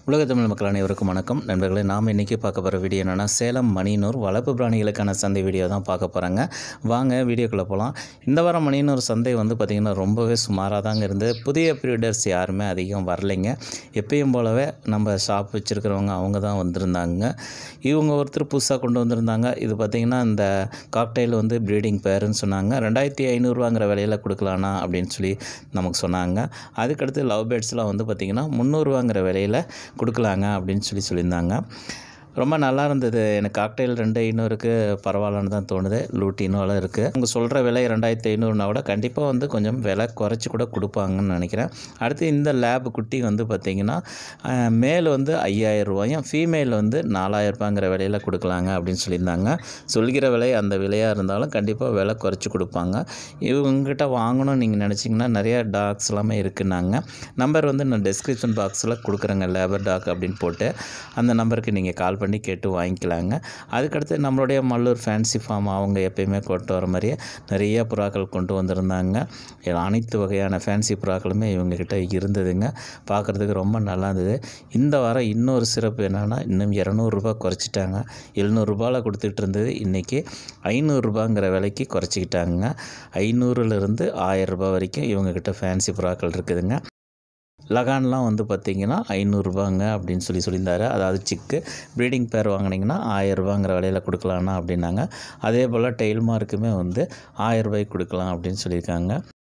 உலக தமிழ் மக்கள் அனைவருக்கும் வணக்கம் நண்பர்களே நாம் இன்றைக்கி பார்க்க போகிற வீடியோ என்னென்னா சேலம் மணியனூர் வளர்ப்பு பிராணிகளுக்கான சந்தை வீடியோ தான் பார்க்க போகிறாங்க வாங்க வீடியோக்குள்ளே போகலாம் இந்த வாரம் மணியனூர் சந்தை வந்து பார்த்திங்கன்னா ரொம்பவே சுமாராக தாங்க இருந்து புதிய ப்ரீடர்ஸ் யாருமே அதிகம் வரலைங்க எப்பயும் போலவே நம்ம ஷாப் வச்சுருக்கிறவங்க அவங்க தான் வந்திருந்தாங்க இவங்க ஒருத்தர் புதுசாக கொண்டு வந்திருந்தாங்க இது பார்த்திங்கன்னா இந்த காக்டைல் வந்து ப்ரீடிங் பேருன்னு சொன்னாங்க ரெண்டாயிரத்தி ஐநூறுரூவாங்கிற விலையில் கொடுக்கலாண்ணா அப்படின்னு சொல்லி நமக்கு சொன்னாங்க அதுக்கடுத்து லவ் பேர்ட்ஸ்லாம் வந்து பார்த்திங்கன்னா முந்நூறுரூவாங்கிற விலையில் கொடுக்கலாங்க அப்படின்னு சொல்லி சொல்லியிருந்தாங்க ரொம்ப நல்லா இருந்தது எனக்கு காக்டைல் ரெண்டு ஐநூறுக்கு பரவாயில்லன்னு தான் தோணுது லூட்டினோலாம் இருக்குது அவங்க சொல்கிற விலை ரெண்டாயிரத்தி ஐநூறுனா கூட கண்டிப்பாக வந்து கொஞ்சம் விலை குறைச்சி கூட கொடுப்பாங்கன்னு நினைக்கிறேன் அடுத்து இந்த லேப் குட்டி வந்து பார்த்திங்கன்னா அஹ், மேல் வந்து ஐயாயிரம் ரூபாயும் ஃபீமேல் வந்து நாலாயிரம் ரூபாங்கிற விலையில் கொடுக்கலாங்க அப்படின்னு சொல்லியிருந்தாங்க சொல்கிற விலை அந்த விலையாக இருந்தாலும் கண்டிப்பாக விலை குறைச்சி கொடுப்பாங்க இவங்ககிட்ட வாங்கணும்னு நீங்கள் நினச்சிங்கன்னா நிறையா டாக்ஸ் எல்லாமே இருக்குன்னாங்க நம்பர் வந்து நான் டெஸ்கிரிப்ஷன் பாக்ஸில் கொடுக்குறேங்க லேபர் டாக் அப்படின்னு போட்டு அந்த நம்பருக்கு நீங்கள் கால் பண்ணி கேட்டு வாங்கிக்கலாங்க அதுக்கடுத்து நம்மளுடைய மல்லூர் ஃபேன்சி ஃபார்ம் அவங்க எப்பயுமே கொண்டு வர மாதிரியே நிறைய புறாக்கள் கொண்டு வந்திருந்தாங்க அனைத்து வகையான ஃபேன்சி புறாக்களுமே இவங்கக்கிட்ட இருந்ததுங்க பார்க்குறதுக்கு ரொம்ப நல்லா இருந்தது இந்த வாரம் இன்னொரு சிறப்பு என்னென்னா இன்னும் இரநூறுபா குறைச்சிட்டாங்க எழுநூறுபாவில் கொடுத்துட்டு இருந்தது இன்றைக்கி ஐநூறுரூபாங்கிற விலைக்கு குறைச்சிக்கிட்டாங்க ஐநூறுலேருந்து ஆயிரம் ரூபாய் வரைக்கும் இவங்கக்கிட்ட ஃபேன்சி புறாக்கள் இருக்குதுங்க லகான்லாம் வந்து பார்த்திங்கன்னா ஐநூறுரூபாங்க அப்படின்னு சொல்லி சொல்லியிருந்தாரு அதாவது சிக்கு ப்ரீடிங் பேர் வாங்கினீங்கன்னா ஆயரூபாங்கிற விலையில் கொடுக்கலான்னா அப்படின்னாங்க அதே போல் டெயில் மார்க்குமே வந்து ஆயரூபாய்க்கு கொடுக்கலாம் அப்படின்னு சொல்லியிருக்காங்க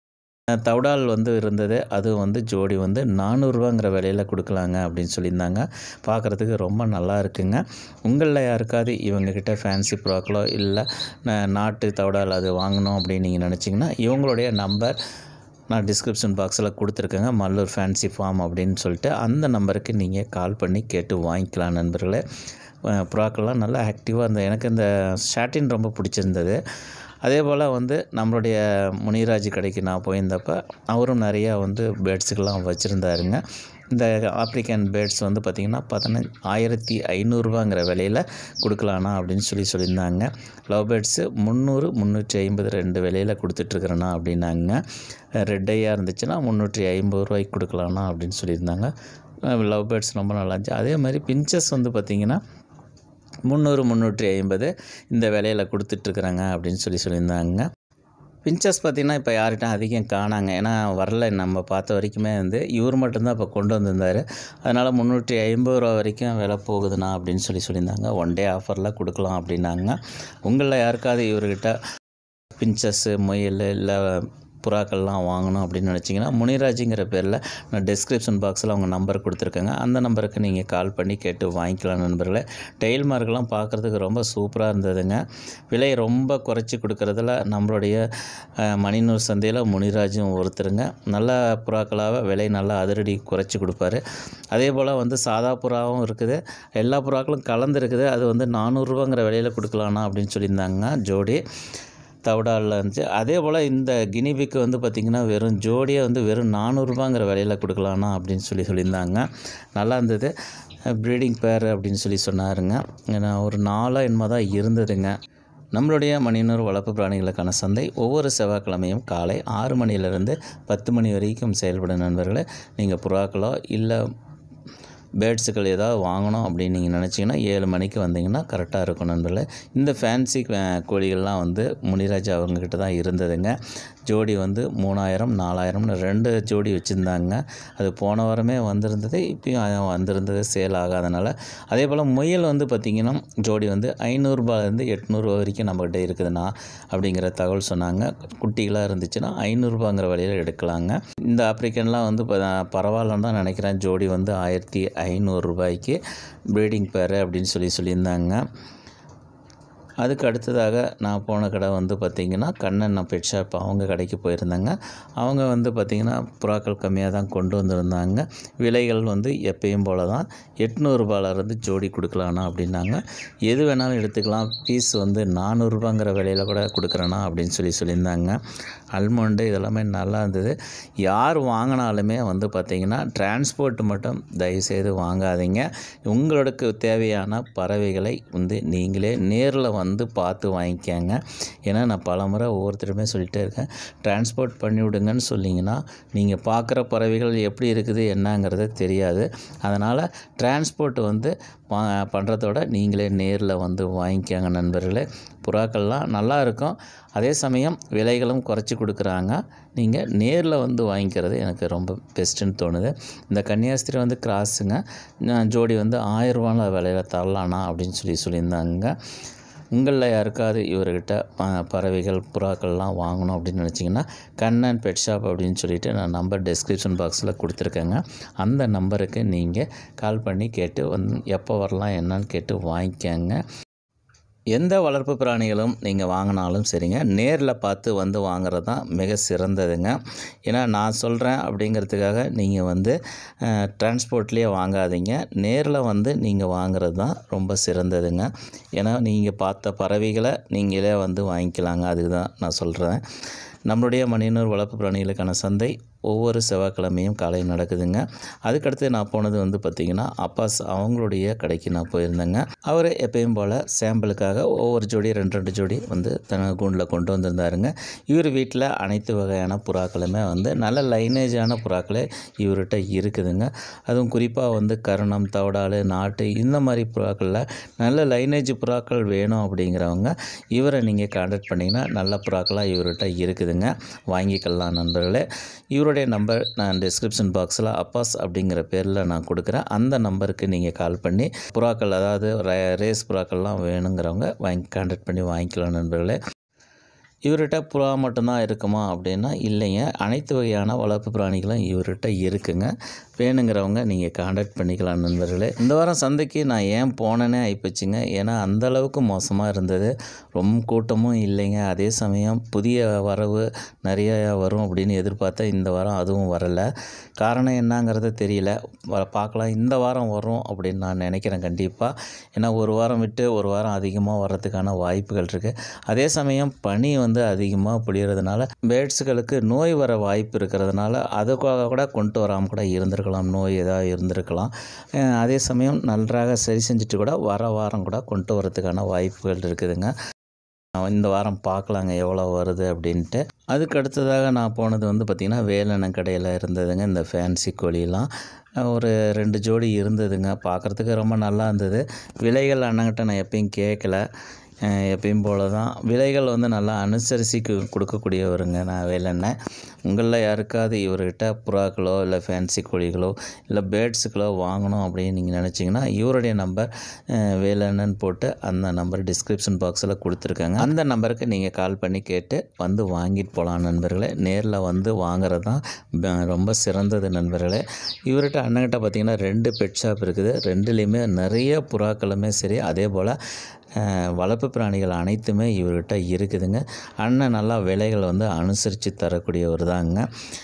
அஹ் தவுடால் வந்து இருந்தது அது வந்து ஜோடி வந்து நானூறுரூவாங்கிற விலையில் கொடுக்கலாங்க அப்படின்னு சொல்லியிருந்தாங்க பார்க்குறதுக்கு ரொம்ப நல்லா இருக்குங்க உங்களில் யாருக்காவது இவங்கக்கிட்ட ஃபேன்சி ப்ராக்களோ இல்லை ந- நாட்டு தவுடால் அது வாங்கணும் அப்படின்னு நீங்கள் நினச்சிங்கன்னா இவங்களுடைய நம்பர் நான் டிஸ்கிரிப்ஷன் பாக்ஸில் கொடுத்துருக்கேங்க மல்லூர் ஃபேன்சி ஃபார்ம் அப்படின்னு சொல்லிட்டு அந்த நம்பருக்கு நீங்கள் கால் பண்ணி கேட்டு வாங்கிக்கலாம் நண்பர்களே அஹ் புறாக்கள்லாம் நல்லா ஆக்டிவாக இருந்தது எனக்கு இந்த ஷாட்டின் ரொம்ப பிடிச்சிருந்தது அதே போல் வந்து நம்மளுடைய முனிராஜ் கடைக்கு நான் போயிருந்தப்ப அவரும் நிறையா வந்து பேர்ட்ஸுக்கெல்லாம் வச்சுருந்தாருங்க இந்த ஆப்ரிக்கன் பேர்ட்ஸ் வந்து பார்த்திங்கன்னா பதினஞ்சு ஆயிரத்தி ஐநூறுரூவாங்கிற விலையில் கொடுக்கலாண்ணா அப்படின்னு சொல்லி சொல்லியிருந்தாங்க லவ் பேர்ட்ஸு முந்நூறு முந்நூற்றி ஐம்பது ரெண்டு விலையில் கொடுத்துட்ருக்குறேண்ணா அப்படின்னாங்க ரெட் ஐயாக இருந்துச்சுன்னா முந்நூற்றி ஐம்பது ரூபாய்க்கு கொடுக்கலாண்ணா அப்படின்னு சொல்லியிருந்தாங்க லவ் பேர்ட்ஸ் ரொம்ப நல்லா இருந்துச்சு அதே மாதிரி பிஞ்சஸ் வந்து பார்த்திங்கன்னா முந்நூறு முந்நூற்றி ஐம்பது இந்த விலையில் கொடுத்துட்ருக்குறாங்க அப்படின்னு சொல்லி சொல்லியிருந்தாங்க பிஞ்சஸ் பார்த்திங்கன்னா இப்போ யார்கிட்ட அதிகம் காணாங்க ஏன்னா வரல நம்ம பார்த்த வரைக்குமே வந்து இவர் மட்டும்தான் இப்போ கொண்டு வந்திருந்தார் அதனால் முந்நூற்றி ஐம்பது ரூபா வரைக்கும் விலை போகுதுண்ணா அப்படின்னு சொல்லி சொல்லியிருந்தாங்க ஒன் டே ஆஃபரில் கொடுக்கலாம் அப்படின்னாங்க உங்களில் யாருக்காவது இவர்கிட்ட பிஞ்சஸ்ஸு முயல் இல்லை புறாக்கள்லாம் வாங்கணும் அப்படின்னு நினச்சிங்கன்னா முனிராஜுங்கிற பேரில் நான் டெஸ்கிரிப்ஷன் பாக்ஸில் அவங்க நம்பர் கொடுத்துருக்கேங்க அந்த நம்பருக்கு நீங்கள் கால் பண்ணி கேட்டு வாங்கிக்கலாம் நண்பர்களே டெயில் மார்க்கெல்லாம் பார்க்குறதுக்கு ரொம்ப சூப்பராக இருந்ததுங்க விலை ரொம்ப குறைச்சி கொடுக்குறதுல நம்மளுடைய அஹ், மணிநூர் சந்தையில் முனிராஜும் ஒருத்தருங்க நல்ல புறாக்களாக விலை நல்லா அதிரடி குறைச்சி கொடுப்பாரு அதே போல் வந்து சாதா புறாவும் இருக்குது எல்லா புறாக்களும் கலந்துருக்குது அது வந்து நானூறுரூவாங்கிற விலையில் கொடுக்கலாண்ணா அப்படின்னு சொல்லியிருந்தாங்க ஜோடி தவிடாலில் இருந்துச்சு அதே போல் இந்த கினிபிக்கு வந்து பார்த்திங்கன்னா வெறும் ஜோடியாக வந்து வெறும் நானூறுரூபாங்கிற விலையில் கொடுக்கலாண்ணா அப்படின்னு சொல்லி சொல்லியிருந்தாங்க நல்லா இருந்தது ப்ரீடிங் பேர் அப்படின்னு சொல்லி சொன்னாருங்க ஏன்னா ஒரு நாளாக என்னமோ தான் இருந்ததுங்க நம்மளுடைய மணிநூறு வளர்ப்பு பிராணிகளுக்கான சந்தை ஒவ்வொரு செவ்வாய்க்கிழமையும் காலை ஆறு மணியிலிருந்து பத்து மணி வரைக்கும் செயல்படும் நண்பர்களே நீங்கள் புறாக்களோ இல்லை பேர்ட்ஸுகள் ஏதாவது வாங்கணும் அப்படின்னு நீங்கள் நினச்சிங்கன்னா ஏழு மணிக்கு வந்தீங்கன்னா கரெக்டாக இருக்கும் நண்பர்களே இந்த ஃபேன்சி கோழிகள்லாம் வந்து முனிராஜ் அவங்கக்கிட்ட தான் இருந்ததுங்க ஜோடி வந்து மூணாயிரம் நாலாயிரம்னு ரெண்டு ஜோடி வச்சுருந்தாங்க அது போன வாரமே வந்திருந்தது இப்பயும் அது வந்திருந்தது சேல் ஆகாதனால அதே போல் முயல் வந்து பார்த்திங்கன்னா ஜோடி வந்து ஐநூறுரூபாலேருந்து எட்நூறுபா வரைக்கும் நம்மக்கிட்ட இருக்குதுண்ணா அப்படிங்கிற தகவல் சொன்னாங்க குட்டிகளாக இருந்துச்சுன்னா ஐநூறுரூபாங்கிற விலையில் எடுக்கலாங்க இந்த ஆப்ரிக்கன்லாம் வந்து ப- பரவாயில்லன்னு தான் நினைக்கிறேன் ஜோடி வந்து ஆயிரத்தி ஐநூறுரூபாய்க்கு ப்ரீடிங் பேர் அப்படின்னு சொல்லி சொல்லியிருந்தாங்க அதுக்கு அடுத்ததாக நான் போன கடை வந்து பார்த்திங்கன்னா கண்ணன் பெட் ஷாப் அவங்க கடைக்கு போயிருந்தேங்க அவங்க வந்து பார்த்திங்கன்னா புறாக்கள் கம்மியாக தான் கொண்டு வந்திருந்தாங்க விலைகள் வந்து எப்பயும் போல தான் எட்நூறுபாலேருந்து ஜோடி கொடுக்கலாண்ணா அப்படின்னாங்க எது வேணாலும் எடுத்துக்கலாம் பீஸ் வந்து நானூறுரூபாங்கிற விலையில் கூட கொடுக்குறேண்ணா அப்படின்னு சொல்லி சொல்லியிருந்தாங்க அல்மண்டு இதெல்லாமே நல்லா இருந்தது யார் வாங்கினாலுமே வந்து பார்த்திங்கன்னா டிரான்ஸ்போர்ட் மட்டும் தயவுசெய்து வாங்காதீங்க உங்களுக்கு தேவையான பறவைகளை வந்து நீங்களே நேரில் வந்து வந்து பார்த்து வாங்கிக்கோங்க ஏன்னா நான் பலமுறை ஒவ்வொருத்தருமே சொல்லிகிட்டே இருக்கேன் டிரான்ஸ்போர்ட் பண்ணி விடுங்கன்னு சொன்னீங்கன்னா நீங்கள் பார்க்குற பறவைகள் எப்படி இருக்குது என்னங்கிறது தெரியாது அதனால் டிரான்ஸ்போர்ட் வந்து வா பண்ணுறதோட நீங்களே நேரில் வந்து வாங்கிக்கோங்க நண்பர்களே புறாக்கள்லாம் நல்லா இருக்கும் அதே சமயம் விலைகளும் குறைச்சி கொடுக்குறாங்க நீங்கள் நேரில் வந்து வாங்கிக்கிறது எனக்கு ரொம்ப பெஸ்ட்டுன்னு தோணுது இந்த கன்னியாஸ்திரி வந்து கிராஸுங்க நான் ஜோடி வந்து ஆயிரரூவான விலையில் தரலானா அப்படின்னு சொல்லி சொல்லியிருந்தாங்க உங்களில் யாருக்காவது இவர்கிட்ட ப- பறவைகள் புறாக்கள்லாம் வாங்கணும் அப்படின்னு நினச்சிங்கன்னா கண்ணன் பெட் ஷாப் அப்படின்னு சொல்லிட்டு நான் நம்பர் டெஸ்கிரிப்ஷன் பாக்ஸில் கொடுத்துருக்கேங்க அந்த நம்பருக்கு நீங்கள் கால் பண்ணி கேட்டு வந்து எப்போ வரலாம் என்னன்னு கேட்டு வாங்கிக்கோங்க எந்த வளர்ப்பு பிராணிகளும் நீங்கள் வாங்கினாலும் சரிங்க நேரில் பார்த்து வந்து வாங்குறது தான் மிக சிறந்ததுங்க ஏன்னா நான் சொல்கிறேன் அப்படிங்கிறதுக்காக நீங்கள் வந்து டிரான்ஸ்போர்ட்லேயே வாங்காதீங்க நேரில் வந்து நீங்கள் வாங்குறது தான் ரொம்ப சிறந்ததுங்க ஏன்னா நீங்கள் பார்த்த பறவைகளை நீங்களே வந்து வாங்கிக்கலாங்க அதுக்கு தான் நான் சொல்கிறேன் நம்மளுடைய மணியனூர் வளர்ப்பு பிராணிகளுக்கான சந்தை ஒவ்வொரு செவ்வாய்க்கிழமையும் காலை நடக்குதுங்க அதுக்கடுத்து நான் போனது வந்து பார்த்திங்கன்னா அப்பாஸ் அவங்களுடைய கடைக்கு நான் போயிருந்தேங்க அவர் எப்பயும் போல் சாம்பிளுக்காக ஒவ்வொரு ஜோடி ரெண்டு ரெண்டு ஜோடி வந்து தன கூண்டில் கொண்டு வந்திருந்தாருங்க இவர் வீட்டில் அனைத்து வகையான புறாக்களுமே வந்து நல்ல லைனேஜான புறாக்களே இவர்கிட்ட இருக்குதுங்க அதுவும் குறிப்பாக வந்து கருணம் தவடால் நாட்டு இந்த மாதிரி புறாக்களில் நல்ல லைனேஜ் புறாக்கள் வேணும் அப்படிங்கிறவங்க இவரை நீங்கள் கான்டாக்ட் பண்ணிங்கன்னா நல்ல புறாக்களாக இவர்கிட்ட இருக்குதுங்க வாங்கிக்கலாம் நண்பர்களே இவருடைய நம்பர் நான் டிஸ்கிரிப்ஷன் பாக்ஸில் அப்பாஸ் அப்படிங்கிற பேரில் நான் கொடுக்குறேன் அந்த நம்பருக்கு நீங்கள் கால் பண்ணி புறாக்கள் அதாவது ரே- ரேஸ் புறாக்கள்லாம் வேணுங்கிறவங்க வாங்கி கான்டாக்ட் பண்ணி வாங்கிக்கலாம் நண்பர்களே இவர்கிட்ட புறா மட்டும்தான் இருக்குமா அப்படின்னா இல்லைங்க அனைத்து வகையான வளர்ப்பு பிராணிகளும் இவர்கிட்ட இருக்குங்க வேணுங்கிறவங்க நீங்கள் காண்டாக்ட் பண்ணிக்கலாம் நண்பர்களே இந்த வாரம் சந்தைக்கு நான் ஏன் போனேனே ஆயிப்போச்சுங்க ஏன்னா அந்த அளவுக்கு மோசமாக இருந்தது ரொம்ப கூட்டமும் இல்லைங்க அதே சமயம் புதிய வரவு நிறைய வரும் அப்படின்னு எதிர்பார்த்தா இந்த வாரம் அதுவும் வரலை காரணம் என்னங்கிறது தெரியல வ- பார்க்கலாம் இந்த வாரம் வரும் அப்படின்னு நான் நினைக்கிறேன் கண்டிப்பாக ஏன்னா ஒரு வாரம் விட்டு ஒரு வாரம் அதிகமாக வர்றதுக்கான வாய்ப்புகள் இருக்குது அதே சமயம் பனி வந்து அதிகமாக பொழியறதுனால பேர்ட்ஸுகளுக்கு நோய் வர வாய்ப்பு இருக்கிறதுனால அதுக்காக கூட கொண்டு வராமல் கூட இருந்திருக்கலாம் நோய் ஏதாவது இருந்திருக்கலாம் அஹ் அதே சமயம் நன்றாக சரி செஞ்சுட்டு கூட வர வாரம் கூட கொண்டு வரதுக்கான வாய்ப்புகள் இருக்குதுங்க இந்த வாரம் பார்க்கலாங்க எவ்வளோ வருது அப்படின்ட்டு அதுக்கு அடுத்ததாக நான் போனது வந்து பார்த்திங்கன்னா வேலண்ண கடையில் இருந்ததுங்க இந்த ஃபேன்சி கோழிலாம் ஒரு ரெண்டு ஜோடி இருந்ததுங்க பார்க்குறதுக்கு ரொம்ப நல்லா இருந்தது விலைகள் அண்ணங்கிட்ட நான் எப்பயும் கேட்கல அஹ் எப்பயும் போல தான் விலைகள் வந்து நல்லா அனுசரித்து கு- கொடுக்கக்கூடியவருங்க நான் வேலண்ணன் உங்களில் யாருக்காவது இவர்கிட்ட புறாக்களோ இல்லை ஃபேன்சி கோழிகளோ இல்லை பேர்ட்ஸுகளோ வாங்கணும் அப்படின்னு நீங்கள் நினச்சிங்கன்னா இவருடைய நம்பர் வேலண்ணன் போட்டு அந்த நம்பர் டிஸ்கிரிப்ஷன் பாக்ஸில் கொடுத்துருக்காங்க அந்த நம்பருக்கு நீங்கள் கால் பண்ணி கேட்டு வந்து வாங்கிட்டு போகலாம் நண்பர்களே நேரில் வந்து வாங்குறது தான் ப- ரொம்ப சிறந்தது நண்பர்களே இவர்கிட்ட அண்ணன்கிட்ட பார்த்தீங்கன்னா ரெண்டு பெட் ஷாப் இருக்குது ரெண்டுலேயுமே நிறைய புறாக்களுமே சரி அதே போல் அஹ், வளர்ப்பு பிராணிகள் அனைத்துமே இவர்கிட்ட இருக்குதுங்க அண்ணன் நல்லா விலைகள் வந்து அனுசரித்து தரக்கூடியவர் தாங்க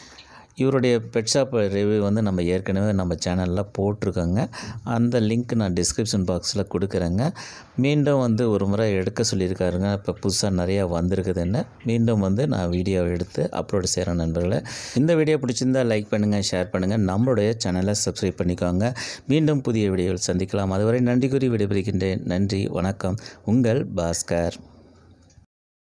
இவருடைய பெட் ஷாப் ரிவ்யூ வந்து நம்ம ஏற்கனவே நம்ம சேனலில் போட்டிருக்கோங்க அந்த லிங்க் நான் டிஸ்கிரிப்ஷன் பாக்ஸில் கொடுக்குறேங்க மீண்டும் வந்து ஒரு முறை எடுக்க சொல்லியிருக்காருங்க இப்போ புதுசாக நிறையா வந்திருக்குதுன்னு மீண்டும் வந்து நான் வீடியோ எடுத்து அப்லோட் செய்கிறேன் நண்பர்களே இந்த வீடியோ பிடிச்சிருந்தா லைக் பண்ணுங்கள் ஷேர் பண்ணுங்கள் நம்மளுடைய சேனலை சப்ஸ்கிரைப் பண்ணிக்கோங்க மீண்டும் புதிய வீடியோவில் சந்திக்கலாம் அதுவரை நன்றி கூறி விடைபெறுகின்றேன் நன்றி வணக்கம் உங்கள் பாஸ்கர்